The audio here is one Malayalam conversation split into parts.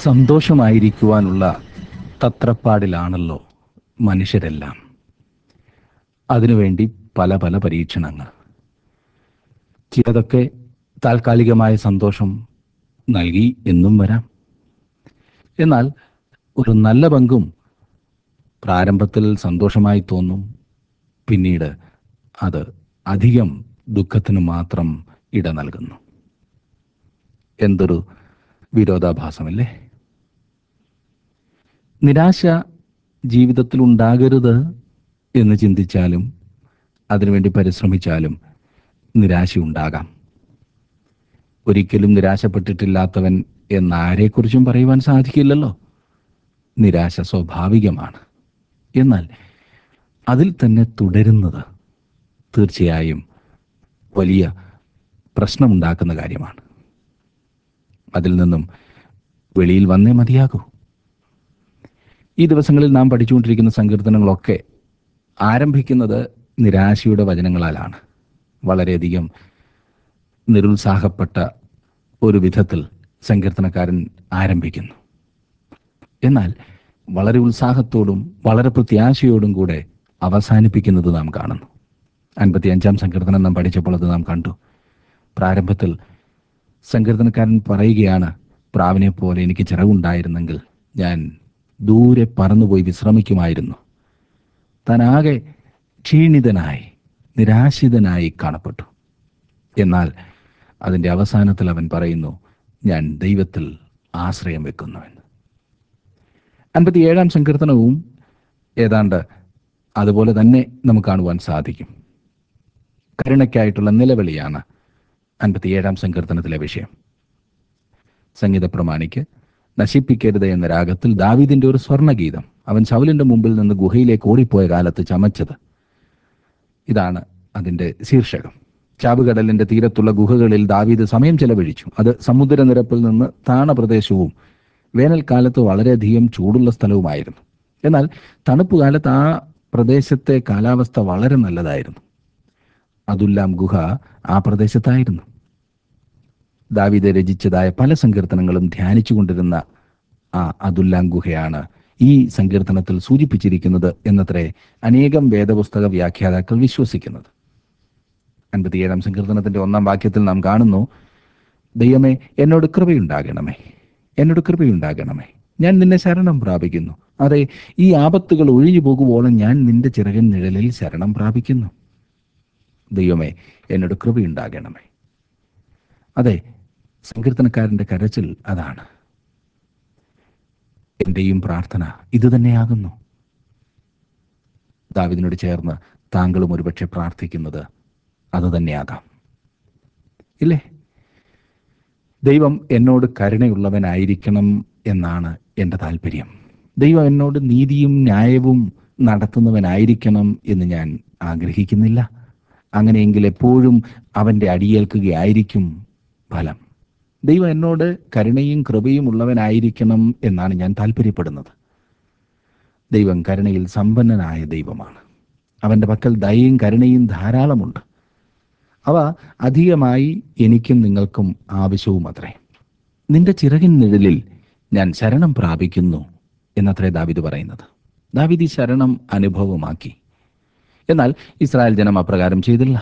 സന്തോഷമായിരിക്കുവാനുള്ള തത്രപ്പാടിലാണല്ലോ മനുഷ്യരെല്ലാം അതിനുവേണ്ടി പല പല പരീക്ഷണങ്ങൾ ചിലതൊക്കെ താൽക്കാലികമായ സന്തോഷം നൽകി എന്നും വരാം എന്നാൽ ഒരു നല്ല പങ്കും പ്രാരംഭത്തിൽ സന്തോഷമായി തോന്നും പിന്നീട് അത് അധികം ദുഃഖത്തിന് മാത്രം ഇട നൽകുന്നു എന്തൊരു വിരോധാഭാസമല്ലേ നിരാശ ജീവിതത്തിൽ ഉണ്ടാകരുത് എന്ന് ചിന്തിച്ചാലും അതിനുവേണ്ടി പരിശ്രമിച്ചാലും നിരാശ ഉണ്ടാകാം ഒരിക്കലും നിരാശപ്പെട്ടിട്ടില്ലാത്തവൻ എന്നാരെക്കുറിച്ചും പറയുവാൻ സാധിക്കില്ലല്ലോ നിരാശ സ്വാഭാവികമാണ് എന്നാൽ അതിൽ തന്നെ തുടരുന്നത് തീർച്ചയായും വലിയ പ്രശ്നമുണ്ടാക്കുന്ന കാര്യമാണ് അതിൽ നിന്നും വെളിയിൽ വന്നേ മതിയാകൂ ഈ ദിവസങ്ങളിൽ നാം പഠിച്ചുകൊണ്ടിരിക്കുന്ന സങ്കീർത്തനങ്ങളൊക്കെ ആരംഭിക്കുന്നത് നിരാശയുടെ വചനങ്ങളാലാണ് വളരെയധികം നിരുത്സാഹപ്പെട്ട ഒരു വിധത്തിൽ സങ്കീർത്തനക്കാരൻ ആരംഭിക്കുന്നു എന്നാൽ വളരെ ഉത്സാഹത്തോടും വളരെ പ്രത്യാശയോടും കൂടെ അവസാനിപ്പിക്കുന്നത് നാം കാണുന്നു അൻപത്തി അഞ്ചാം സങ്കീർത്തനം നാം പഠിച്ചപ്പോൾ അത് നാം കണ്ടു പ്രാരംഭത്തിൽ സങ്കീർത്തനക്കാരൻ പറയുകയാണ് പ്രാവിനെ പോലെ എനിക്ക് ചിറകുണ്ടായിരുന്നെങ്കിൽ ഞാൻ ദൂരെ പറന്നുപോയി വിശ്രമിക്കുമായിരുന്നു താനാകെ ക്ഷീണിതനായി നിരാശിതനായി കാണപ്പെട്ടു എന്നാൽ അതിൻ്റെ അവസാനത്തിൽ അവൻ പറയുന്നു ഞാൻ ദൈവത്തിൽ ആശ്രയം വെക്കുന്നുവെന്ന് അൻപത്തിയേഴാം സങ്കീർത്തനവും ഏതാണ്ട് അതുപോലെ തന്നെ നമുക്ക് കാണുവാൻ സാധിക്കും കരുണയ്ക്കായിട്ടുള്ള നിലവിളിയാണ് അൻപത്തിയേഴാം സങ്കീർത്തനത്തിലെ വിഷയം സംഗീത പ്രമാണിക്ക് നശിപ്പിക്കരുത് എന്ന രാഗത്തിൽ ദാവീദിന്റെ ഒരു സ്വർണ്ണഗീതം അവൻ ശൗലിന്റെ മുമ്പിൽ നിന്ന് ഗുഹയിലേക്ക് ഓടിപ്പോയ കാലത്ത് ചമച്ചത് ഇതാണ് അതിന്റെ ശീർഷകം ചാവുകടലിന്റെ തീരത്തുള്ള ഗുഹകളിൽ ദാവീദ് സമയം ചെലവഴിച്ചു അത് സമുദ്രനിരപ്പിൽ നിന്ന് താണ പ്രദേശവും വേനൽക്കാലത്ത് വളരെയധികം ചൂടുള്ള സ്ഥലവുമായിരുന്നു എന്നാൽ തണുപ്പ് കാലത്ത് ആ പ്രദേശത്തെ കാലാവസ്ഥ വളരെ നല്ലതായിരുന്നു അതുല്ലാം ഗുഹ ആ പ്രദേശത്തായിരുന്നു ദാവീദ് രചിച്ചതായ പല സങ്കീർത്തനങ്ങളും ധ്യാനിച്ചുകൊണ്ടിരുന്ന ആ അതുല്ലാം ഗുഹയാണ് ഈ സങ്കീർത്തനത്തിൽ സൂചിപ്പിച്ചിരിക്കുന്നത് എന്നത്രേ അനേകം വേദപുസ്തക വ്യാഖ്യാതാക്കൾ വിശ്വസിക്കുന്നത് അൻപത്തിയേഴാം സങ്കീർത്തനത്തിന്റെ ഒന്നാം വാക്യത്തിൽ നാം കാണുന്നു ദൈവമേ എന്നോട് കൃപയുണ്ടാകണമേ എന്നോട് കൃപയുണ്ടാകണമേ ഞാൻ നിന്നെ ശരണം പ്രാപിക്കുന്നു അതെ ഈ ആപത്തുകൾ ഒഴിഞ്ഞു പോകുവോളം ഞാൻ നിന്റെ ചിറകൻ നിഴലിൽ ശരണം പ്രാപിക്കുന്നു ദൈവമേ എന്നോട് കൃപയുണ്ടാകണമേ അതെ സങ്കീർത്തനക്കാരന്റെ കരച്ചിൽ അതാണ് എന്റെയും പ്രാർത്ഥന ഇതുതന്നെയാകുന്നു ദാവിദിനോട് ചേർന്ന് താങ്കളും ഒരുപക്ഷെ പ്രാർത്ഥിക്കുന്നത് അതുതന്നെയാകാം ഇല്ലേ ദൈവം എന്നോട് കരുണയുള്ളവനായിരിക്കണം എന്നാണ് എൻ്റെ താല്പര്യം ദൈവം എന്നോട് നീതിയും ന്യായവും നടത്തുന്നവനായിരിക്കണം എന്ന് ഞാൻ ആഗ്രഹിക്കുന്നില്ല അങ്ങനെയെങ്കിൽ എപ്പോഴും അവൻ്റെ അടിയേൽക്കുകയായിരിക്കും ഫലം ദൈവം എന്നോട് കരുണയും കൃപയും ഉള്ളവനായിരിക്കണം എന്നാണ് ഞാൻ താല്പര്യപ്പെടുന്നത് ദൈവം കരുണയിൽ സമ്പന്നനായ ദൈവമാണ് അവൻ്റെ പക്കൽ ദയയും കരുണയും ധാരാളമുണ്ട് അവ അധികമായി എനിക്കും നിങ്ങൾക്കും ആവശ്യവും അത്രേ നിന്റെ ചിറകിൻ നിഴലിൽ ഞാൻ ശരണം പ്രാപിക്കുന്നു എന്നത്രേ ദാവിദ് പറയുന്നത് ദാവിദ് ഈ ശരണം അനുഭവമാക്കി എന്നാൽ ഇസ്രായേൽ ജനം അപ്രകാരം ചെയ്തില്ല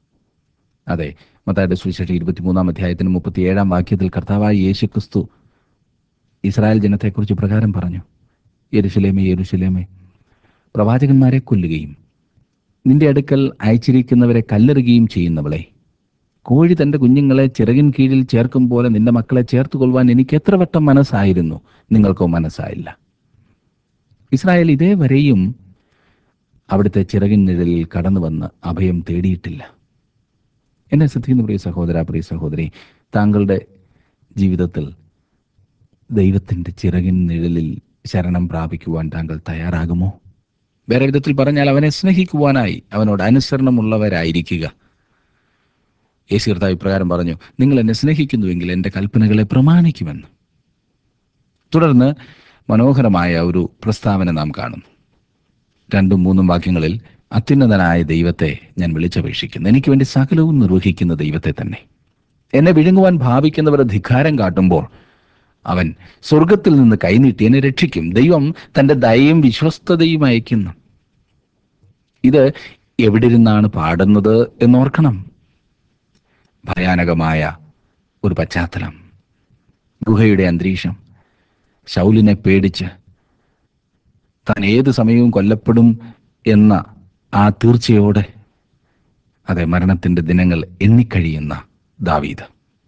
അതെ മത്തായുടെ സുവിശേഷം ഇരുപത്തിമൂന്നാം അധ്യായത്തിന് മുപ്പത്തിയേഴാം വാക്യത്തിൽ കർത്താവായ യേശു ക്രിസ്തു ഇസ്രായേൽ ജനത്തെക്കുറിച്ച് പ്രകാരം പറഞ്ഞു യെരുശലേമേ യെരുശലേമേ പ്രവാചകന്മാരെ കൊല്ലുകയും നിന്റെ അടുക്കൽ അയച്ചിരിക്കുന്നവരെ കല്ലെറുകയും ചെയ്യുന്നവളെ കോഴി തന്റെ കുഞ്ഞുങ്ങളെ ചിറകിൻ കീഴിൽ ചേർക്കും പോലെ നിന്റെ മക്കളെ ചേർത്ത് കൊള്ളുവാൻ എനിക്ക് എത്ര വട്ടം മനസ്സായിരുന്നു നിങ്ങൾക്കോ മനസ്സായില്ല ഇസ്രായേൽ ഇതേവരെയും അവിടുത്തെ ചിറകിൻ നിഴലിൽ കടന്നു വന്ന് അഭയം തേടിയിട്ടില്ല എന്നെ ശ്രദ്ധിക്കുന്ന പ്രിയ സഹോദര പ്രിയ സഹോദരി താങ്കളുടെ ജീവിതത്തിൽ ദൈവത്തിൻ്റെ ചിറകിൻ നിഴലിൽ ശരണം പ്രാപിക്കുവാൻ താങ്കൾ തയ്യാറാകുമോ വേറെ വിധത്തിൽ പറഞ്ഞാൽ അവനെ സ്നേഹിക്കുവാനായി അവനോട് അനുസരണമുള്ളവരായിരിക്കുക യേശു കർത്താവ് ഇപ്രകാരം പറഞ്ഞു നിങ്ങൾ എന്നെ സ്നേഹിക്കുന്നുവെങ്കിൽ എൻ്റെ കൽപ്പനകളെ പ്രമാണിക്കുമെന്ന് തുടർന്ന് മനോഹരമായ ഒരു പ്രസ്താവന നാം കാണുന്നു രണ്ടും മൂന്നും വാക്യങ്ങളിൽ അത്യുന്നതനായ ദൈവത്തെ ഞാൻ വിളിച്ചപേക്ഷിക്കുന്നു എനിക്ക് വേണ്ടി സകലവും നിർവഹിക്കുന്ന ദൈവത്തെ തന്നെ എന്നെ വിഴുങ്ങുവാൻ ഭാവിക്കുന്നവർ ധിക്കാരം കാട്ടുമ്പോൾ അവൻ സ്വർഗത്തിൽ നിന്ന് കൈനീട്ടി എന്നെ രക്ഷിക്കും ദൈവം തന്റെ ദയയും വിശ്വസ്തതയും അയക്കുന്നു ഇത് എവിടെ ഇരുന്നാണ് പാടുന്നത് എന്നോർക്കണം ഭയാനകമായ ഒരു പശ്ചാത്തലം ഗുഹയുടെ അന്തരീക്ഷം ശൗലിനെ പേടിച്ച് താൻ ഏത് സമയവും കൊല്ലപ്പെടും എന്ന ആ തീർച്ചയോടെ അതെ മരണത്തിന്റെ ദിനങ്ങൾ എണ്ണിക്കഴിയുന്ന ദാവീദ്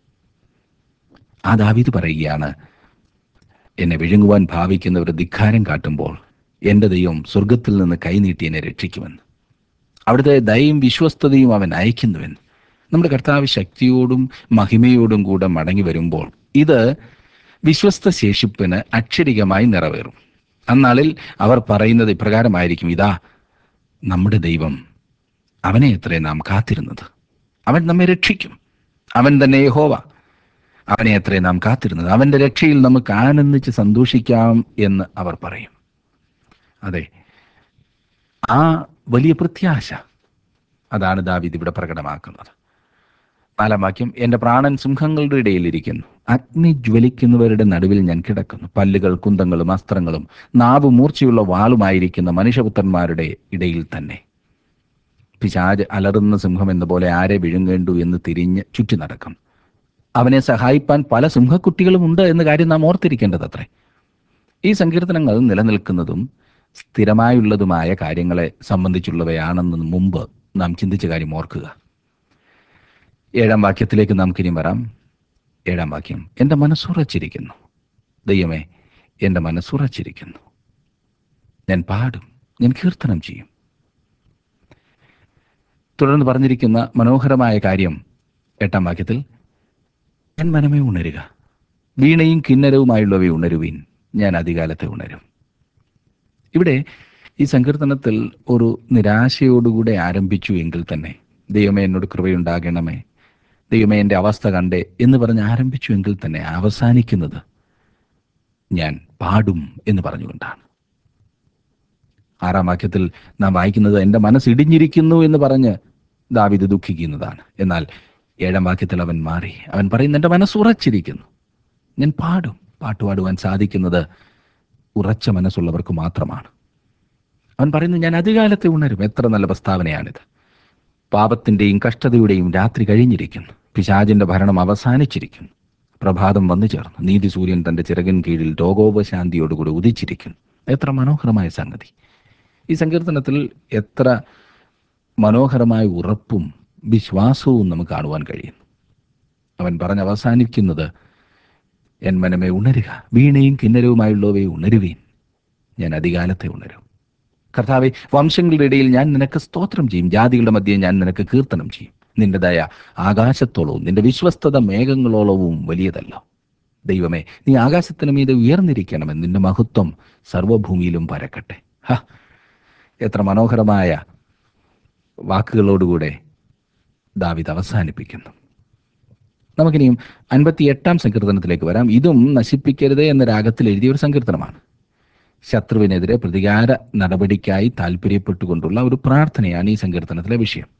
ആ ദാവീദ് പറയുകയാണ് എന്നെ വിഴുങ്ങുവാൻ ഭാവിക്കുന്നവർ ധിക്കാരം കാട്ടുമ്പോൾ എൻ്റെ ദൈവം സ്വർഗത്തിൽ നിന്ന് കൈനീട്ടി എന്നെ രക്ഷിക്കുമെന്ന് അവിടുത്തെ ദയയും വിശ്വസ്തതയും അവൻ അയക്കുന്നുവെന്ന് നമ്മുടെ കർത്താവ് ശക്തിയോടും മഹിമയോടും കൂടെ മടങ്ങി വരുമ്പോൾ ഇത് വിശ്വസ്ത ശേഷിപ്പിന് അക്ഷരികമായി നിറവേറും അന്നാളിൽ അവർ പറയുന്നത് ഇപ്രകാരമായിരിക്കും ഇതാ നമ്മുടെ ദൈവം അവനെ എത്രേ നാം കാത്തിരുന്നത് അവൻ നമ്മെ രക്ഷിക്കും അവൻ തന്നെ യഹോവ അവനെ എത്രേ നാം കാത്തിരുന്നത് അവന്റെ രക്ഷയിൽ നമുക്ക് ആനന്ദിച്ച് സന്തോഷിക്കാം എന്ന് അവർ പറയും അതെ ആ വലിയ പ്രത്യാശ അതാണ് ദാവീദ് ഇവിടെ പ്രകടമാക്കുന്നത് നാലാം വാക്യം എന്റെ പ്രാണൻ സിംഹങ്ങളുടെ ഇടയിലിരിക്കുന്നു അഗ്നി ജ്വലിക്കുന്നവരുടെ നടുവിൽ ഞാൻ കിടക്കുന്നു പല്ലുകൾ കുന്തങ്ങളും അസ്ത്രങ്ങളും നാവ് മൂർച്ചയുള്ള വാളുമായിരിക്കുന്ന മനുഷ്യപുത്രന്മാരുടെ ഇടയിൽ തന്നെ പിശാജ് അലറുന്ന സിംഹം എന്ന പോലെ ആരെ വിഴുങ്ങേണ്ടു എന്ന് തിരിഞ്ഞ് ചുറ്റി നടക്കും അവനെ സഹായിപ്പാൻ പല സിംഹക്കുട്ടികളും ഉണ്ട് എന്ന കാര്യം നാം ഓർത്തിരിക്കേണ്ടത് അത്രേ ഈ സങ്കീർത്തനങ്ങൾ നിലനിൽക്കുന്നതും സ്ഥിരമായുള്ളതുമായ കാര്യങ്ങളെ സംബന്ധിച്ചുള്ളവയാണെന്ന് മുമ്പ് നാം ചിന്തിച്ച കാര്യം ഓർക്കുക ഏഴാം വാക്യത്തിലേക്ക് നമുക്കിനി വരാം ഏഴാം വാക്യം എൻ്റെ മനസ്സുറച്ചിരിക്കുന്നു ദൈവമേ എൻ്റെ മനസ്സുറച്ചിരിക്കുന്നു ഞാൻ പാടും ഞാൻ കീർത്തനം ചെയ്യും തുടർന്ന് പറഞ്ഞിരിക്കുന്ന മനോഹരമായ കാര്യം എട്ടാം വാക്യത്തിൽ ഞാൻ മനമേ ഉണരുക വീണയും കിന്നരവുമായുള്ളവയെ ഉണരുവീൻ ഞാൻ അധികാലത്തെ ഉണരും ഇവിടെ ഈ സങ്കീർത്തനത്തിൽ ഒരു നിരാശയോടുകൂടെ ആരംഭിച്ചു എങ്കിൽ തന്നെ ദൈവമേ എന്നോട് കൃപയുണ്ടാകണമേ ദൈവമേ എൻ്റെ അവസ്ഥ കണ്ടേ എന്ന് പറഞ്ഞ് ആരംഭിച്ചു എങ്കിൽ തന്നെ അവസാനിക്കുന്നത് ഞാൻ പാടും എന്ന് പറഞ്ഞുകൊണ്ടാണ് ആറാം വാക്യത്തിൽ നാം വായിക്കുന്നത് എൻ്റെ മനസ്സ് ഇടിഞ്ഞിരിക്കുന്നു എന്ന് പറഞ്ഞ് ദാവിദ് ദുഃഖിക്കുന്നതാണ് എന്നാൽ ഏഴാം വാക്യത്തിൽ അവൻ മാറി അവൻ പറയുന്നു എൻ്റെ മനസ്സ് ഉറച്ചിരിക്കുന്നു ഞാൻ പാടും പാട്ടുപാടുവാൻ സാധിക്കുന്നത് ഉറച്ച മനസ്സുള്ളവർക്ക് മാത്രമാണ് അവൻ പറയുന്നു ഞാൻ അധികാലത്തെ ഉണരും എത്ര നല്ല പ്രസ്താവനയാണിത് പാപത്തിൻ്റെയും കഷ്ടതയുടെയും രാത്രി കഴിഞ്ഞിരിക്കുന്നു പിശാചിന്റെ ഭരണം അവസാനിച്ചിരിക്കുന്നു പ്രഭാതം വന്നു ചേർന്നു നീതി സൂര്യൻ തന്റെ ചിറകിൻ കീഴിൽ രോഗോപശാന്തിയോടുകൂടി ഉദിച്ചിരിക്കുന്നു എത്ര മനോഹരമായ സംഗതി ഈ സങ്കീർത്തനത്തിൽ എത്ര മനോഹരമായ ഉറപ്പും വിശ്വാസവും നമുക്ക് കാണുവാൻ കഴിയുന്നു അവൻ പറഞ്ഞ് അവസാനിക്കുന്നത് എൻ മനമേ ഉണരുക വീണയും കിന്നരവുമായുള്ളവയെ ഉണരുവീൻ ഞാൻ അധികാലത്തെ ഉണരും കർത്താവെ വംശങ്ങളുടെ ഇടയിൽ ഞാൻ നിനക്ക് സ്തോത്രം ചെയ്യും ജാതികളുടെ മധ്യേ ഞാൻ നിനക്ക് കീർത്തനം ചെയ്യും നിന്റെ ദയ ആകാശത്തോളവും നിന്റെ വിശ്വസ്തത മേഘങ്ങളോളവും വലിയതല്ലോ ദൈവമേ നീ ആകാശത്തിന് മീതെ ഉയർന്നിരിക്കണമെന്ന് നിന്റെ മഹത്വം സർവഭൂമിയിലും പരക്കട്ടെ ഹ എത്ര മനോഹരമായ വാക്കുകളോടുകൂടെ ദാവിദ് അവസാനിപ്പിക്കുന്നു നമുക്കിനിയും അൻപത്തി എട്ടാം സങ്കീർത്തനത്തിലേക്ക് വരാം ഇതും നശിപ്പിക്കരുത് എന്ന രാഗത്തിൽ എഴുതിയ ഒരു സങ്കീർത്തനമാണ് ശത്രുവിനെതിരെ പ്രതികാര നടപടിക്കായി താല്പര്യപ്പെട്ടുകൊണ്ടുള്ള ഒരു പ്രാർത്ഥനയാണ് ഈ സങ്കീർത്തനത്തിലെ വിഷയം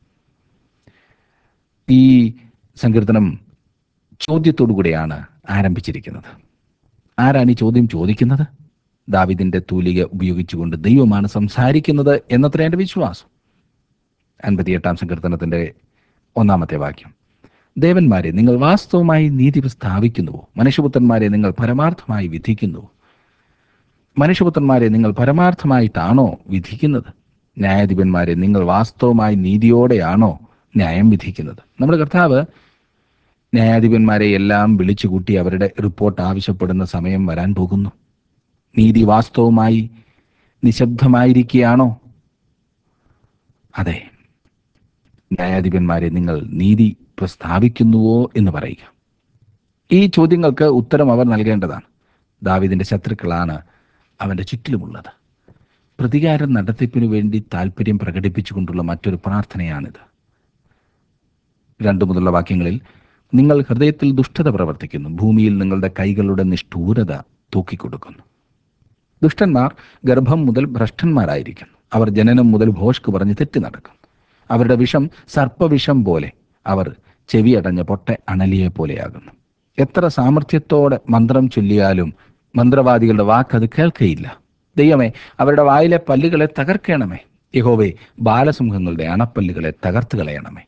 ഈ സങ്കീർത്തനം ചോദ്യത്തോടു കൂടിയാണ് ആരംഭിച്ചിരിക്കുന്നത് ആരാണ് ഈ ചോദ്യം ചോദിക്കുന്നത് ദാവിദിന്റെ തൂലിക ഉപയോഗിച്ചുകൊണ്ട് ദൈവമാണ് സംസാരിക്കുന്നത് എന്നത്ര എൻ്റെ വിശ്വാസം അൻപത്തിയെട്ടാം സങ്കീർത്തനത്തിന്റെ ഒന്നാമത്തെ വാക്യം ദേവന്മാരെ നിങ്ങൾ വാസ്തവമായി നീതി സ്ഥാപിക്കുന്നുവോ മനുഷ്യപുത്രന്മാരെ നിങ്ങൾ പരമാർത്ഥമായി വിധിക്കുന്നുവോ മനുഷ്യപുത്രന്മാരെ നിങ്ങൾ പരമാർത്ഥമായിട്ടാണോ വിധിക്കുന്നത് ന്യായാധിപന്മാരെ നിങ്ങൾ വാസ്തവമായി നീതിയോടെയാണോ ന്യായം വിധിക്കുന്നത് നമ്മുടെ കർത്താവ് ന്യായാധിപന്മാരെ എല്ലാം വിളിച്ചുകൂട്ടി അവരുടെ റിപ്പോർട്ട് ആവശ്യപ്പെടുന്ന സമയം വരാൻ പോകുന്നു നീതി വാസ്തവമായി നിശബ്ദമായിരിക്കുകയാണോ അതെ ന്യായാധിപന്മാരെ നിങ്ങൾ നീതി പ്രസ്താവിക്കുന്നുവോ എന്ന് പറയുക ഈ ചോദ്യങ്ങൾക്ക് ഉത്തരം അവർ നൽകേണ്ടതാണ് ദാവിദിന്റെ ശത്രുക്കളാണ് അവന്റെ ചുറ്റിലുമുള്ളത് പ്രതികാരം നടത്തിപ്പിനു വേണ്ടി താല്പര്യം പ്രകടിപ്പിച്ചുകൊണ്ടുള്ള മറ്റൊരു പ്രാർത്ഥനയാണിത് രണ്ടു മുതലുള്ള വാക്യങ്ങളിൽ നിങ്ങൾ ഹൃദയത്തിൽ ദുഷ്ടത പ്രവർത്തിക്കുന്നു ഭൂമിയിൽ നിങ്ങളുടെ കൈകളുടെ നിഷ്ഠൂരത തൂക്കിക്കൊടുക്കുന്നു ദുഷ്ടന്മാർ ഗർഭം മുതൽ ഭ്രഷ്ടന്മാരായിരിക്കുന്നു അവർ ജനനം മുതൽ ഭോഷ്ക് പറഞ്ഞ് തെറ്റി നടക്കും അവരുടെ വിഷം സർപ്പവിഷം പോലെ അവർ ചെവിയടഞ്ഞ പൊട്ട അണലിയെ പോലെയാകുന്നു എത്ര സാമർഥ്യത്തോടെ മന്ത്രം ചൊല്ലിയാലും മന്ത്രവാദികളുടെ വാക്കത് കേൾക്കയില്ല ദൈവമേ അവരുടെ വായിലെ പല്ലുകളെ തകർക്കണമേ യഹോവേ ബാലസിംഹങ്ങളുടെ അണപ്പല്ലുകളെ തകർത്ത് കളയണമേ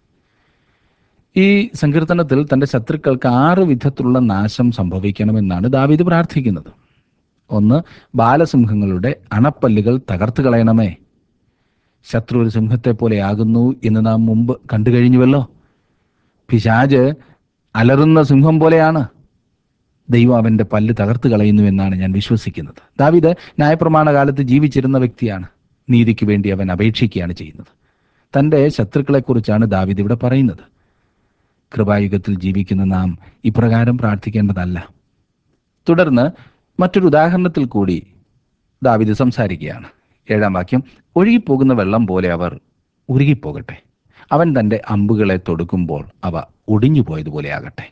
ഈ സങ്കീർത്തനത്തിൽ തന്റെ ശത്രുക്കൾക്ക് ആറ് വിധത്തിലുള്ള നാശം സംഭവിക്കണമെന്നാണ് ദാവീദ് പ്രാർത്ഥിക്കുന്നത് ഒന്ന് ബാലസിംഹങ്ങളുടെ അണപ്പല്ലുകൾ തകർത്ത് കളയണമേ ശത്രു ഒരു സിംഹത്തെ പോലെയാകുന്നു എന്ന് നാം മുമ്പ് കണ്ടു കഴിഞ്ഞുവല്ലോ പിശാജ് അലറുന്ന സിംഹം പോലെയാണ് ദൈവം അവന്റെ പല്ല് തകർത്ത് കളയുന്നു എന്നാണ് ഞാൻ വിശ്വസിക്കുന്നത് ദാവിദ് ന്യായപ്രമാണ കാലത്ത് ജീവിച്ചിരുന്ന വ്യക്തിയാണ് നീതിക്ക് വേണ്ടി അവൻ അപേക്ഷിക്കുകയാണ് ചെയ്യുന്നത് തന്റെ ശത്രുക്കളെക്കുറിച്ചാണ് ദാവിദ് ഇവിടെ പറയുന്നത് കൃപായുഗത്തിൽ ജീവിക്കുന്ന നാം ഇപ്രകാരം പ്രാർത്ഥിക്കേണ്ടതല്ല തുടർന്ന് മറ്റൊരു ഉദാഹരണത്തിൽ കൂടി ദാവിദ് സംസാരിക്കുകയാണ് ഏഴാം വാക്യം ഒഴുകിപ്പോകുന്ന വെള്ളം പോലെ അവർ ഉരുകിപ്പോകട്ടെ അവൻ തൻ്റെ അമ്പുകളെ തൊടുക്കുമ്പോൾ അവ ഒടിഞ്ഞു പോയതുപോലെ ആകട്ടെ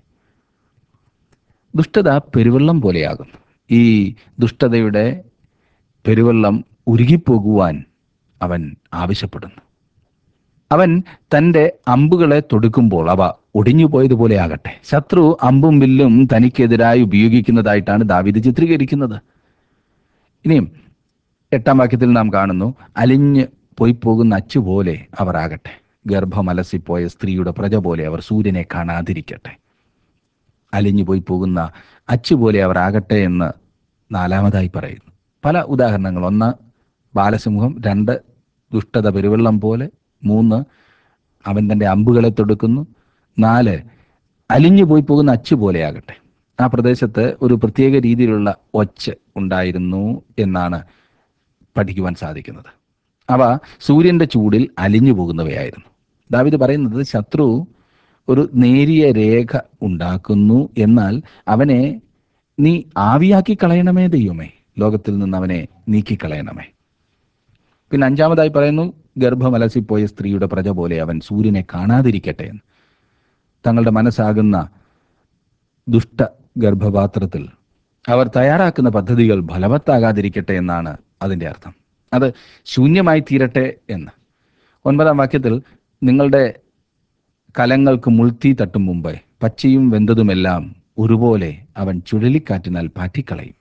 ദുഷ്ടത പെരുവെള്ളം പോലെയാകുന്നു ഈ ദുഷ്ടതയുടെ പെരുവെള്ളം ഉരുകിപ്പോകുവാൻ അവൻ ആവശ്യപ്പെടുന്നു അവൻ തൻ്റെ അമ്പുകളെ തൊടുക്കുമ്പോൾ അവ ഒടിഞ്ഞു പോയതുപോലെ ആകട്ടെ ശത്രു അമ്പും വില്ലും തനിക്കെതിരായി ഉപയോഗിക്കുന്നതായിട്ടാണ് ദാവിദ് ചിത്രീകരിക്കുന്നത് ഇനിയും എട്ടാം വാക്യത്തിൽ നാം കാണുന്നു അലിഞ്ഞ് പോയി പോകുന്ന അച്ചുപോലെ അവർ ആകട്ടെ ഗർഭമലസിപ്പോയ സ്ത്രീയുടെ പ്രജ പോലെ അവർ സൂര്യനെ കാണാതിരിക്കട്ടെ അലിഞ്ഞു പോയി പോകുന്ന അച്ചുപോലെ അവർ ആകട്ടെ എന്ന് നാലാമതായി പറയുന്നു പല ഉദാഹരണങ്ങൾ ഒന്ന് ബാലസിംഹം രണ്ട് ദുഷ്ടത പെരുവെള്ളം പോലെ മൂന്ന് അവൻ തൻ്റെ അമ്പുകളെ തൊടുക്കുന്നു നാല് അലിഞ്ഞു പോയി പോകുന്ന അച്ചു പോലെയാകട്ടെ ആ പ്രദേശത്ത് ഒരു പ്രത്യേക രീതിയിലുള്ള ഒച്ച് ഉണ്ടായിരുന്നു എന്നാണ് പഠിക്കുവാൻ സാധിക്കുന്നത് അവ സൂര്യന്റെ ചൂടിൽ അലിഞ്ഞു പോകുന്നവയായിരുന്നു ദാവിദ് പറയുന്നത് ശത്രു ഒരു നേരിയ രേഖ ഉണ്ടാക്കുന്നു എന്നാൽ അവനെ നീ ആവിയാക്കി കളയണമേ ദൈവമേ ലോകത്തിൽ നിന്ന് അവനെ നീക്കിക്കളയണമേ പിന്നെ അഞ്ചാമതായി പറയുന്നു ഗർഭമലസിപ്പോയ സ്ത്രീയുടെ പ്രജ പോലെ അവൻ സൂര്യനെ കാണാതിരിക്കട്ടെ എന്ന് തങ്ങളുടെ മനസ്സാകുന്ന ദുഷ്ട ഗർഭപാത്രത്തിൽ അവർ തയ്യാറാക്കുന്ന പദ്ധതികൾ ഫലവത്താകാതിരിക്കട്ടെ എന്നാണ് അതിൻ്റെ അർത്ഥം അത് ശൂന്യമായി തീരട്ടെ എന്ന് ഒൻപതാം വാക്യത്തിൽ നിങ്ങളുടെ കലങ്ങൾക്ക് മുൾത്തി തട്ടും മുമ്പേ പച്ചയും വെന്തതുമെല്ലാം ഒരുപോലെ അവൻ ചുഴലിക്കാറ്റിനാൽ പാറ്റിക്കളയും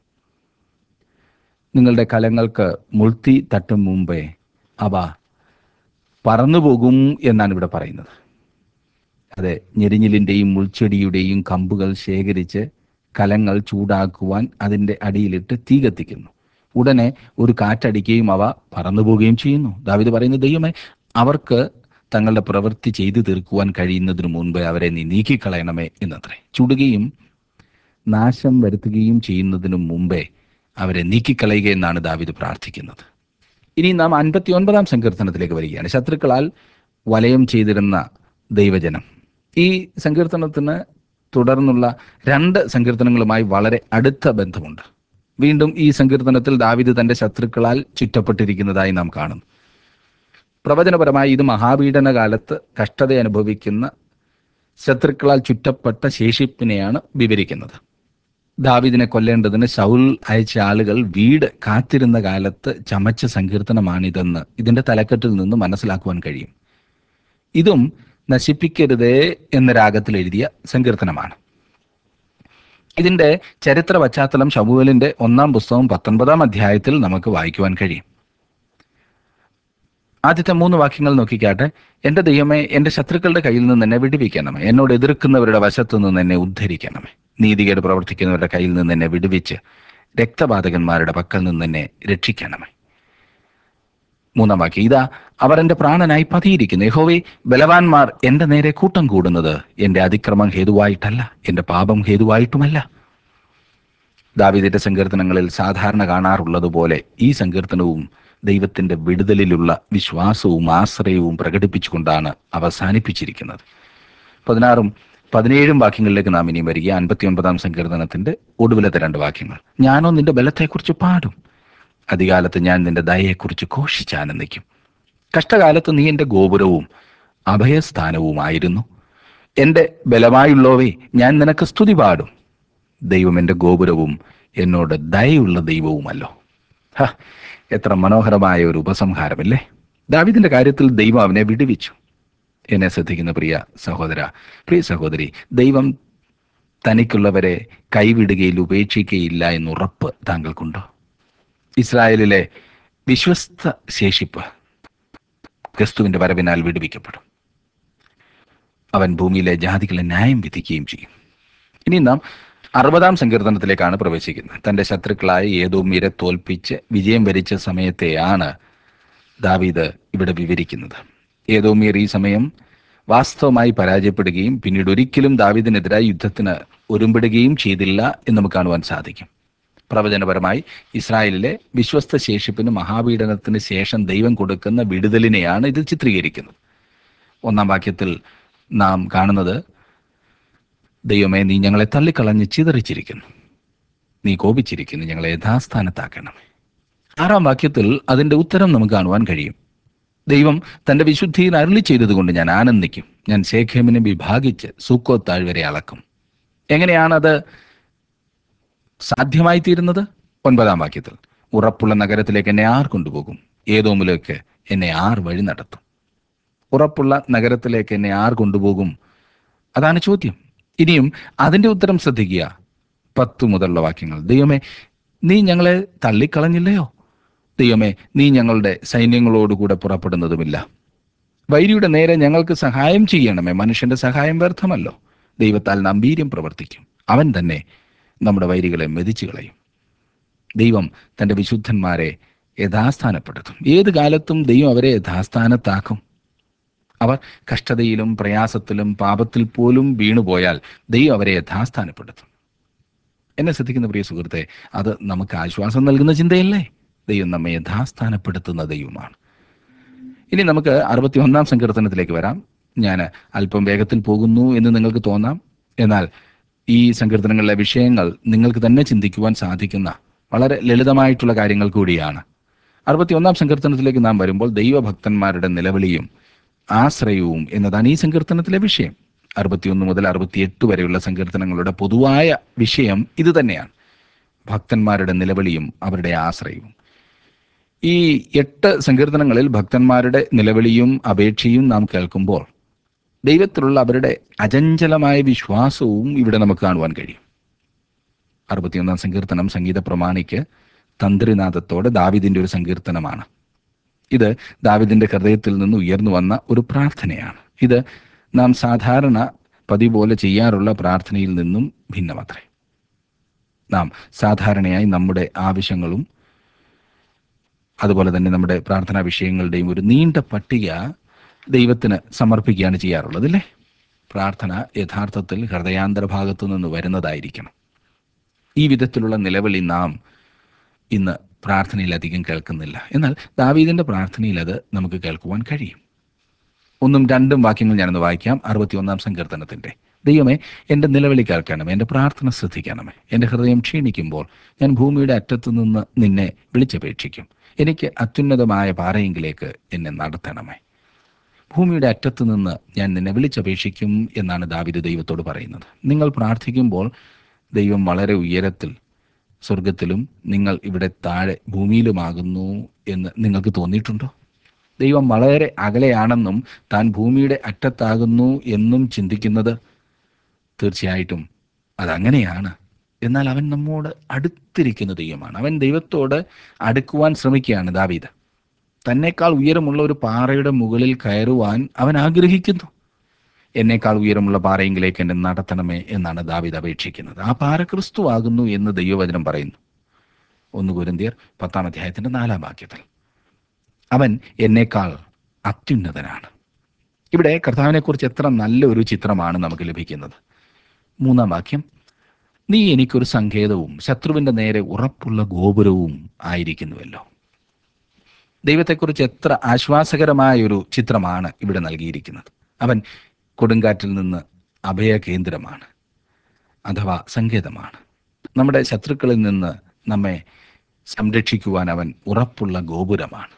നിങ്ങളുടെ കലങ്ങൾക്ക് മുൾത്തി തട്ടും മുമ്പേ അവ പറന്നുപോകും എന്നാണ് ഇവിടെ പറയുന്നത് അതെ ഞെരിഞ്ഞിലിൻ്റെയും മുൾച്ചെടിയുടെയും കമ്പുകൾ ശേഖരിച്ച് കലങ്ങൾ ചൂടാക്കുവാൻ അതിൻ്റെ അടിയിലിട്ട് തീ കത്തിക്കുന്നു ഉടനെ ഒരു കാറ്റടിക്കുകയും അവ പറന്നു പോവുകയും ചെയ്യുന്നു ദാവിദ് പറയുന്ന ദൈവമേ അവർക്ക് തങ്ങളുടെ പ്രവൃത്തി ചെയ്തു തീർക്കുവാൻ കഴിയുന്നതിനു മുൻപേ അവരെ നീ നീക്കിക്കളയണമേ എന്നത്രേ ചുടുകയും നാശം വരുത്തുകയും ചെയ്യുന്നതിനു മുമ്പേ അവരെ നീക്കിക്കളയുക എന്നാണ് ദാവിദ് പ്രാർത്ഥിക്കുന്നത് ഇനി നാം അൻപത്തി ഒൻപതാം സങ്കീർത്തനത്തിലേക്ക് വരികയാണ് ശത്രുക്കളാൽ വലയം ചെയ്തിരുന്ന ദൈവജനം ഈ സങ്കീർത്തനത്തിന് തുടർന്നുള്ള രണ്ട് സങ്കീർത്തനങ്ങളുമായി വളരെ അടുത്ത ബന്ധമുണ്ട് വീണ്ടും ഈ സങ്കീർത്തനത്തിൽ ദാവിദ് തന്റെ ശത്രുക്കളാൽ ചുറ്റപ്പെട്ടിരിക്കുന്നതായി നാം കാണുന്നു പ്രവചനപരമായി ഇത് മഹാപീഡന കാലത്ത് കഷ്ടത അനുഭവിക്കുന്ന ശത്രുക്കളാൽ ചുറ്റപ്പെട്ട ശേഷിപ്പിനെയാണ് വിവരിക്കുന്നത് ദാവിദിനെ കൊല്ലേണ്ടതിന് ശൗൽ അയച്ച ആളുകൾ വീട് കാത്തിരുന്ന കാലത്ത് ചമച്ച സങ്കീർത്തനമാണിതെന്ന് ഇതിന്റെ തലക്കെട്ടിൽ നിന്ന് മനസ്സിലാക്കുവാൻ കഴിയും ഇതും നശിപ്പിക്കരുതേ എന്ന രാഗത്തിൽ എഴുതിയ സങ്കീർത്തനമാണ് ഇതിന്റെ ചരിത്ര പശ്ചാത്തലം ഷമുവേലിന്റെ ഒന്നാം പുസ്തകം പത്തൊൻപതാം അധ്യായത്തിൽ നമുക്ക് വായിക്കുവാൻ കഴിയും ആദ്യത്തെ മൂന്ന് വാക്യങ്ങൾ നോക്കിക്കാട്ടെ എന്റെ ദൈവമേ എന്റെ ശത്രുക്കളുടെ കയ്യിൽ നിന്ന് എന്നെ വിടുവിക്കണമേ എന്നോട് എതിർക്കുന്നവരുടെ വശത്തു നിന്ന് എന്നെ ഉദ്ധരിക്കണമേ നീതികേട് പ്രവർത്തിക്കുന്നവരുടെ കയ്യിൽ നിന്ന് എന്നെ വിടുവിച്ച് രക്തപാതകന്മാരുടെ പക്കൽ നിന്ന് എന്നെ രക്ഷിക്കണമേ മൂന്നാം വാക്യം ഇതാ അവർ എന്റെ പ്രാണനായി പതിയിരിക്കുന്നു യഹോവേ ബലവാന്മാർ എന്റെ നേരെ കൂട്ടം കൂടുന്നത് എന്റെ അതിക്രമം ഹേതുവായിട്ടല്ല എന്റെ പാപം ഹേതുവായിട്ടുമല്ല ദാവിദിന്റെ സങ്കീർത്തനങ്ങളിൽ സാധാരണ കാണാറുള്ളതുപോലെ ഈ സങ്കീർത്തനവും ദൈവത്തിന്റെ വിടുതലിലുള്ള വിശ്വാസവും ആശ്രയവും പ്രകടിപ്പിച്ചുകൊണ്ടാണ് അവസാനിപ്പിച്ചിരിക്കുന്നത് പതിനാറും പതിനേഴും വാക്യങ്ങളിലേക്ക് നാം ഇനി വരിക അൻപത്തി ഒൻപതാം സങ്കീർത്തനത്തിന്റെ ഒടുവിലത്തെ രണ്ട് വാക്യങ്ങൾ ഞാനോ നിന്റെ ബലത്തെക്കുറിച്ച് പാടും അധികാലത്ത് ഞാൻ നിന്റെ ദയയെക്കുറിച്ച് ഘോഷിച്ചാനന്ദിക്കും കഷ്ടകാലത്ത് നീ എൻ്റെ ഗോപുരവും അഭയസ്ഥാനവുമായിരുന്നു എൻ്റെ ബലമായുള്ളവേ ഞാൻ നിനക്ക് സ്തുതി പാടും ദൈവം എൻ്റെ ഗോപുരവും എന്നോട് ദയയുള്ള ദൈവവുമല്ലോ ഹ എത്ര മനോഹരമായ ഒരു ഉപസംഹാരമല്ലേ ദാവിദിന്റെ കാര്യത്തിൽ ദൈവം അവനെ വിടുവിച്ചു എന്നെ ശ്രദ്ധിക്കുന്ന പ്രിയ സഹോദര പ്രിയ സഹോദരി ദൈവം തനിക്കുള്ളവരെ കൈവിടുകയിൽ ഉപേക്ഷിക്കുകയില്ല എന്നുറപ്പ് താങ്കൾക്കുണ്ടോ ഇസ്രായേലിലെ വിശ്വസ്ത ശേഷിപ്പ് ക്രിസ്തുവിന്റെ വരവിനാൽ വിടുവിക്കപ്പെടും അവൻ ഭൂമിയിലെ ജാതികളെ ന്യായം വിധിക്കുകയും ചെയ്യും ഇനി നാം അറുപതാം സങ്കീർത്തനത്തിലേക്കാണ് പ്രവേശിക്കുന്നത് തന്റെ ശത്രുക്കളായ ഏതോ മീരെ തോൽപ്പിച്ച് വിജയം വരിച്ച സമയത്തെയാണ് ദാവീദ് ഇവിടെ വിവരിക്കുന്നത് ഏതോ മീർ ഈ സമയം വാസ്തവമായി പരാജയപ്പെടുകയും പിന്നീട് ഒരിക്കലും ദാവീദിനെതിരായി യുദ്ധത്തിന് ഒരുമ്പിടുകയും ചെയ്തില്ല എന്ന് നമുക്ക് കാണുവാൻ സാധിക്കും പ്രവചനപരമായി ഇസ്രായേലിലെ വിശ്വസ്ത ശേഷിപ്പിന് മഹാപീഡനത്തിന് ശേഷം ദൈവം കൊടുക്കുന്ന വിടുതലിനെയാണ് ഇത് ചിത്രീകരിക്കുന്നത് ഒന്നാം വാക്യത്തിൽ നാം കാണുന്നത് ദൈവമേ നീ ഞങ്ങളെ തള്ളിക്കളഞ്ഞ് ചിതറിച്ചിരിക്കുന്നു നീ കോപിച്ചിരിക്കുന്നു ഞങ്ങളെ യഥാസ്ഥാനത്താക്കണമേ ആറാം വാക്യത്തിൽ അതിന്റെ ഉത്തരം നമുക്ക് കാണുവാൻ കഴിയും ദൈവം തന്റെ വിശുദ്ധിയിൽ അരുളി ചെയ്തതുകൊണ്ട് ഞാൻ ആനന്ദിക്കും ഞാൻ ശേഖേമിനെ വിഭാഗിച്ച് സൂക്കോ താഴ്വരെ അളക്കും എങ്ങനെയാണത് സാധ്യമായി തീരുന്നത് ഒൻപതാം വാക്യത്തിൽ ഉറപ്പുള്ള നഗരത്തിലേക്ക് എന്നെ ആർ കൊണ്ടുപോകും ഏതോമിലേക്ക് എന്നെ ആർ വഴി നടത്തും ഉറപ്പുള്ള നഗരത്തിലേക്ക് എന്നെ ആർ കൊണ്ടുപോകും അതാണ് ചോദ്യം ഇനിയും അതിന്റെ ഉത്തരം ശ്രദ്ധിക്കുക പത്തു മുതലുള്ള വാക്യങ്ങൾ ദൈവമേ നീ ഞങ്ങളെ തള്ളിക്കളഞ്ഞില്ലയോ ദൈവമേ നീ ഞങ്ങളുടെ സൈന്യങ്ങളോടുകൂടെ പുറപ്പെടുന്നതുമില്ല വൈരിയുടെ നേരെ ഞങ്ങൾക്ക് സഹായം ചെയ്യണമേ മനുഷ്യന്റെ സഹായം വ്യർത്ഥമല്ലോ ദൈവത്താൽ നാം വീര്യം പ്രവർത്തിക്കും അവൻ തന്നെ നമ്മുടെ വൈരികളെ മെതിച്ചു കളയും ദൈവം തന്റെ വിശുദ്ധന്മാരെ യഥാസ്ഥാനപ്പെടുത്തും ഏത് കാലത്തും ദൈവം അവരെ യഥാസ്ഥാനത്താക്കും അവർ കഷ്ടതയിലും പ്രയാസത്തിലും പാപത്തിൽ പോലും വീണുപോയാൽ ദൈവം അവരെ യഥാസ്ഥാനപ്പെടുത്തും എന്നെ ശ്രദ്ധിക്കുന്ന പ്രിയ സുഹൃത്തെ അത് നമുക്ക് ആശ്വാസം നൽകുന്ന ചിന്തയല്ലേ ദൈവം നമ്മെ യഥാസ്ഥാനപ്പെടുത്തുന്ന ദൈവമാണ് ഇനി നമുക്ക് അറുപത്തി ഒന്നാം സങ്കീർത്തനത്തിലേക്ക് വരാം ഞാൻ അല്പം വേഗത്തിൽ പോകുന്നു എന്ന് നിങ്ങൾക്ക് തോന്നാം എന്നാൽ ഈ സങ്കീർത്തനങ്ങളിലെ വിഷയങ്ങൾ നിങ്ങൾക്ക് തന്നെ ചിന്തിക്കുവാൻ സാധിക്കുന്ന വളരെ ലളിതമായിട്ടുള്ള കാര്യങ്ങൾ കൂടിയാണ് അറുപത്തി ഒന്നാം സങ്കീർത്തനത്തിലേക്ക് നാം വരുമ്പോൾ ദൈവഭക്തന്മാരുടെ നിലവിളിയും ആശ്രയവും എന്നതാണ് ഈ സങ്കീർത്തനത്തിലെ വിഷയം അറുപത്തിയൊന്ന് മുതൽ അറുപത്തിയെട്ട് വരെയുള്ള സങ്കീർത്തനങ്ങളുടെ പൊതുവായ വിഷയം ഇത് തന്നെയാണ് ഭക്തന്മാരുടെ നിലവിളിയും അവരുടെ ആശ്രയവും ഈ എട്ട് സങ്കീർത്തനങ്ങളിൽ ഭക്തന്മാരുടെ നിലവിളിയും അപേക്ഷയും നാം കേൾക്കുമ്പോൾ ദൈവത്തിലുള്ള അവരുടെ അചഞ്ചലമായ വിശ്വാസവും ഇവിടെ നമുക്ക് കാണുവാൻ കഴിയും അറുപത്തിയൊന്നാം സങ്കീർത്തനം സംഗീത പ്രമാണിക്ക് തന്ത്രിനാഥത്തോടെ ദാവിദിന്റെ ഒരു സങ്കീർത്തനമാണ് ഇത് ദാവിദിന്റെ ഹൃദയത്തിൽ നിന്ന് ഉയർന്നു വന്ന ഒരു പ്രാർത്ഥനയാണ് ഇത് നാം സാധാരണ പതിവ് പോലെ ചെയ്യാറുള്ള പ്രാർത്ഥനയിൽ നിന്നും ഭിന്നമത്രേ നാം സാധാരണയായി നമ്മുടെ ആവശ്യങ്ങളും അതുപോലെ തന്നെ നമ്മുടെ പ്രാർത്ഥനാ വിഷയങ്ങളുടെയും ഒരു നീണ്ട പട്ടിക ദൈവത്തിന് സമർപ്പിക്കുകയാണ് ചെയ്യാറുള്ളത് അല്ലേ പ്രാർത്ഥന യഥാർത്ഥത്തിൽ ഹൃദയാന്തര ഭാഗത്തു നിന്ന് വരുന്നതായിരിക്കണം ഈ വിധത്തിലുള്ള നിലവിളി നാം ഇന്ന് പ്രാർത്ഥനയിൽ അധികം കേൾക്കുന്നില്ല എന്നാൽ ദാവീദിന്റെ പ്രാർത്ഥനയിൽ അത് നമുക്ക് കേൾക്കുവാൻ കഴിയും ഒന്നും രണ്ടും വാക്യങ്ങൾ ഞാനൊന്ന് വായിക്കാം അറുപത്തിയൊന്നാം സങ്കീർത്തനത്തിന്റെ ദൈവമേ എൻ്റെ നിലവിളി കേൾക്കണമേ എൻ്റെ പ്രാർത്ഥന ശ്രദ്ധിക്കണമേ എൻ്റെ ഹൃദയം ക്ഷീണിക്കുമ്പോൾ ഞാൻ ഭൂമിയുടെ അറ്റത്തു നിന്ന് നിന്നെ വിളിച്ചപേക്ഷിക്കും എനിക്ക് അത്യുന്നതമായ പാറയെങ്കിലേക്ക് എന്നെ നടത്തണമേ ഭൂമിയുടെ അറ്റത്തു നിന്ന് ഞാൻ നിന്നെ വിളിച്ചപേക്ഷിക്കും എന്നാണ് ദാവിദ് ദൈവത്തോട് പറയുന്നത് നിങ്ങൾ പ്രാർത്ഥിക്കുമ്പോൾ ദൈവം വളരെ ഉയരത്തിൽ സ്വർഗത്തിലും നിങ്ങൾ ഇവിടെ താഴെ ഭൂമിയിലുമാകുന്നു എന്ന് നിങ്ങൾക്ക് തോന്നിയിട്ടുണ്ടോ ദൈവം വളരെ അകലെയാണെന്നും താൻ ഭൂമിയുടെ അറ്റത്താകുന്നു എന്നും ചിന്തിക്കുന്നത് തീർച്ചയായിട്ടും അതങ്ങനെയാണ് എന്നാൽ അവൻ നമ്മോട് അടുത്തിരിക്കുന്ന ദൈവമാണ് അവൻ ദൈവത്തോട് അടുക്കുവാൻ ശ്രമിക്കുകയാണ് ദാവീദ് തന്നെക്കാൾ ഉയരമുള്ള ഒരു പാറയുടെ മുകളിൽ കയറുവാൻ അവൻ ആഗ്രഹിക്കുന്നു എന്നേക്കാൾ ഉയരമുള്ള പാറയെങ്കിലേക്ക് എന്നെ നടത്തണമേ എന്നാണ് ദാവീദ് അപേക്ഷിക്കുന്നത് ആ പാറ ക്രിസ്തു ആകുന്നു എന്ന് ദൈവവചനം പറയുന്നു ഒന്ന് കുരന്തിയർ പത്താം അധ്യായത്തിന്റെ നാലാം വാക്യത്തിൽ അവൻ എന്നേക്കാൾ അത്യുന്നതനാണ് ഇവിടെ കർത്താവിനെ കുറിച്ച് എത്ര നല്ലൊരു ചിത്രമാണ് നമുക്ക് ലഭിക്കുന്നത് മൂന്നാം വാക്യം നീ എനിക്കൊരു സങ്കേതവും ശത്രുവിന്റെ നേരെ ഉറപ്പുള്ള ഗോപുരവും ആയിരിക്കുന്നുവല്ലോ ദൈവത്തെക്കുറിച്ച് എത്ര ആശ്വാസകരമായ ഒരു ചിത്രമാണ് ഇവിടെ നൽകിയിരിക്കുന്നത് അവൻ കൊടുങ്കാറ്റിൽ നിന്ന് അഭയ കേന്ദ്രമാണ് അഥവാ സങ്കേതമാണ് നമ്മുടെ ശത്രുക്കളിൽ നിന്ന് നമ്മെ സംരക്ഷിക്കുവാൻ അവൻ ഉറപ്പുള്ള ഗോപുരമാണ്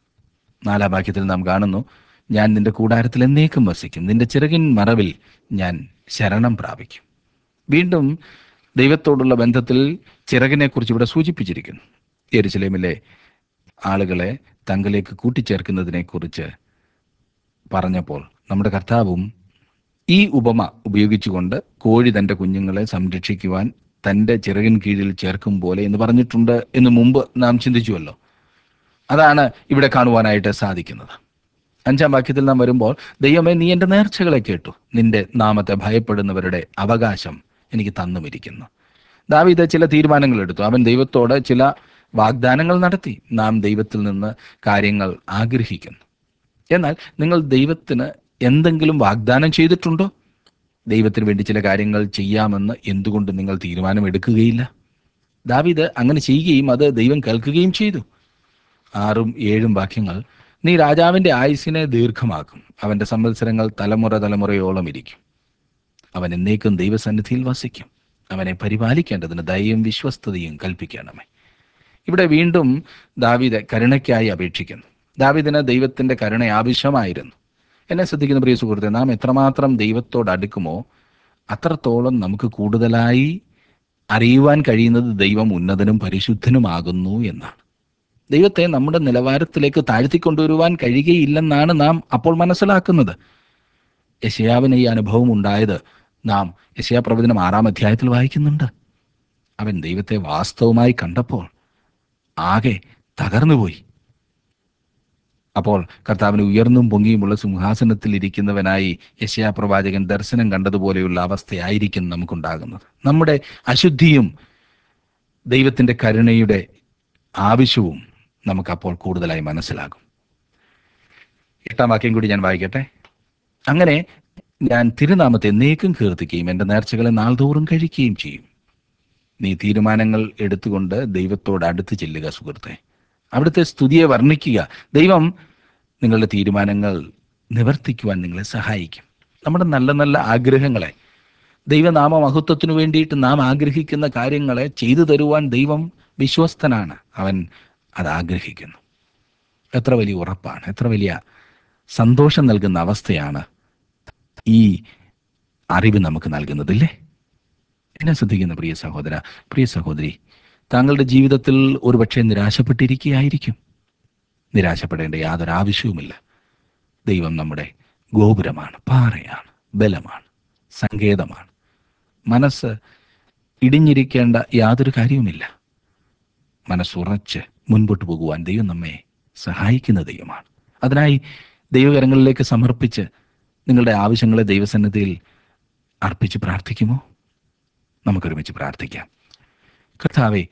നാലാം വാക്യത്തിൽ നാം കാണുന്നു ഞാൻ നിന്റെ കൂടാരത്തിൽ എന്നേക്കും വസിക്കും നിന്റെ ചിറകിൻ മറവിൽ ഞാൻ ശരണം പ്രാപിക്കും വീണ്ടും ദൈവത്തോടുള്ള ബന്ധത്തിൽ ചിറകിനെ കുറിച്ച് ഇവിടെ സൂചിപ്പിച്ചിരിക്കുന്നു യെരുസലേമിലെ ആളുകളെ തങ്ങളിലേക്ക് കൂട്ടിച്ചേർക്കുന്നതിനെ കുറിച്ച് പറഞ്ഞപ്പോൾ നമ്മുടെ കർത്താവും ഈ ഉപമ ഉപയോഗിച്ചുകൊണ്ട് കോഴി തൻ്റെ കുഞ്ഞുങ്ങളെ സംരക്ഷിക്കുവാൻ തൻ്റെ ചിറകിൻ കീഴിൽ ചേർക്കും പോലെ എന്ന് പറഞ്ഞിട്ടുണ്ട് എന്ന് മുമ്പ് നാം ചിന്തിച്ചുവല്ലോ അതാണ് ഇവിടെ കാണുവാനായിട്ട് സാധിക്കുന്നത് അഞ്ചാം വാക്യത്തിൽ നാം വരുമ്പോൾ ദൈവമേ നീ എൻ്റെ നേർച്ചകളെ കേട്ടു നിന്റെ നാമത്തെ ഭയപ്പെടുന്നവരുടെ അവകാശം എനിക്ക് തന്നുമിരിക്കുന്നു ദാവീദ് ചില തീരുമാനങ്ങൾ എടുത്തു അവൻ ദൈവത്തോട് ചില വാഗ്ദാനങ്ങൾ നടത്തി നാം ദൈവത്തിൽ നിന്ന് കാര്യങ്ങൾ ആഗ്രഹിക്കുന്നു എന്നാൽ നിങ്ങൾ ദൈവത്തിന് എന്തെങ്കിലും വാഗ്ദാനം ചെയ്തിട്ടുണ്ടോ ദൈവത്തിന് വേണ്ടി ചില കാര്യങ്ങൾ ചെയ്യാമെന്ന് എന്തുകൊണ്ട് നിങ്ങൾ തീരുമാനമെടുക്കുകയില്ല ദാവീദ് അങ്ങനെ ചെയ്യുകയും അത് ദൈവം കേൾക്കുകയും ചെയ്തു ആറും ഏഴും വാക്യങ്ങൾ നീ രാജാവിന്റെ ആയുസിനെ ദീർഘമാക്കും അവന്റെ സംവത്സരങ്ങൾ തലമുറ തലമുറയോളം ഇരിക്കും അവൻ എന്നേക്കും ദൈവസന്നിധിയിൽ വസിക്കും അവനെ പരിപാലിക്കേണ്ടതിന് ദയയും വിശ്വസ്തതയും കൽപ്പിക്കണമേ ഇവിടെ വീണ്ടും ദാവീദ് കരുണയ്ക്കായി അപേക്ഷിക്കുന്നു ദാവീദിന് ദൈവത്തിന്റെ കരുണ ആവശ്യമായിരുന്നു എന്നെ ശ്രദ്ധിക്കുന്ന പ്രിയ സുഹൃത്തെ നാം എത്രമാത്രം ദൈവത്തോട് അടുക്കുമോ അത്രത്തോളം നമുക്ക് കൂടുതലായി അറിയുവാൻ കഴിയുന്നത് ദൈവം ഉന്നതനും പരിശുദ്ധനുമാകുന്നു എന്നാണ് ദൈവത്തെ നമ്മുടെ നിലവാരത്തിലേക്ക് താഴ്ത്തിക്കൊണ്ടുവരുവാൻ കഴിയുകയില്ലെന്നാണ് നാം അപ്പോൾ മനസ്സിലാക്കുന്നത് യശയാവിന് ഈ അനുഭവം ഉണ്ടായത് നാം യശയാ പ്രവചനം ആറാം അധ്യായത്തിൽ വായിക്കുന്നുണ്ട് അവൻ ദൈവത്തെ വാസ്തവമായി കണ്ടപ്പോൾ ആകെ തകർന്നുപോയി അപ്പോൾ കർത്താവിന് ഉയർന്നും പൊങ്ങിയുമുള്ള സിംഹാസനത്തിൽ ഇരിക്കുന്നവനായി യശയാ പ്രവാചകൻ ദർശനം കണ്ടതുപോലെയുള്ള അവസ്ഥയായിരിക്കും നമുക്കുണ്ടാകുന്നത് നമ്മുടെ അശുദ്ധിയും ദൈവത്തിന്റെ കരുണയുടെ ആവശ്യവും നമുക്കപ്പോൾ കൂടുതലായി മനസ്സിലാകും എട്ടാം വാക്യം കൂടി ഞാൻ വായിക്കട്ടെ അങ്ങനെ ഞാൻ തിരുനാമത്തെ എന്നേക്കും കീർത്തിക്കുകയും എൻ്റെ നേർച്ചകളെ നാൾതോറും കഴിക്കുകയും ചെയ്യും നീ തീരുമാനങ്ങൾ എടുത്തുകൊണ്ട് ദൈവത്തോട് അടുത്ത് ചെല്ലുക സുഹൃത്തെ അവിടുത്തെ സ്തുതിയെ വർണ്ണിക്കുക ദൈവം നിങ്ങളുടെ തീരുമാനങ്ങൾ നിവർത്തിക്കുവാൻ നിങ്ങളെ സഹായിക്കും നമ്മുടെ നല്ല നല്ല ആഗ്രഹങ്ങളെ ദൈവനാമ മഹത്വത്തിനു വേണ്ടിയിട്ട് നാം ആഗ്രഹിക്കുന്ന കാര്യങ്ങളെ ചെയ്തു തരുവാൻ ദൈവം വിശ്വസ്തനാണ് അവൻ അത് ആഗ്രഹിക്കുന്നു എത്ര വലിയ ഉറപ്പാണ് എത്ര വലിയ സന്തോഷം നൽകുന്ന അവസ്ഥയാണ് ഈ അറിവ് നമുക്ക് നൽകുന്നതില്ലേ എന്നെ ശ്രദ്ധിക്കുന്ന പ്രിയ സഹോദര പ്രിയ സഹോദരി താങ്കളുടെ ജീവിതത്തിൽ ഒരുപക്ഷെ നിരാശപ്പെട്ടിരിക്കുകയായിരിക്കും നിരാശപ്പെടേണ്ട യാതൊരു ആവശ്യവുമില്ല ദൈവം നമ്മുടെ ഗോപുരമാണ് പാറയാണ് ബലമാണ് സങ്കേതമാണ് മനസ്സ് ഇടിഞ്ഞിരിക്കേണ്ട യാതൊരു കാര്യവുമില്ല മനസ്സുറച്ച് മുൻപോട്ട് പോകുവാൻ ദൈവം നമ്മെ സഹായിക്കുന്ന ദൈവമാണ് അതിനായി ദൈവകരങ്ങളിലേക്ക് സമർപ്പിച്ച് നിങ്ങളുടെ ആവശ്യങ്ങളെ ദൈവസന്നിധിയിൽ അർപ്പിച്ച് പ്രാർത്ഥിക്കുമോ നമുക്കൊരുമിച്ച് പ്രാർത്ഥിക്കാം കർത്താവെ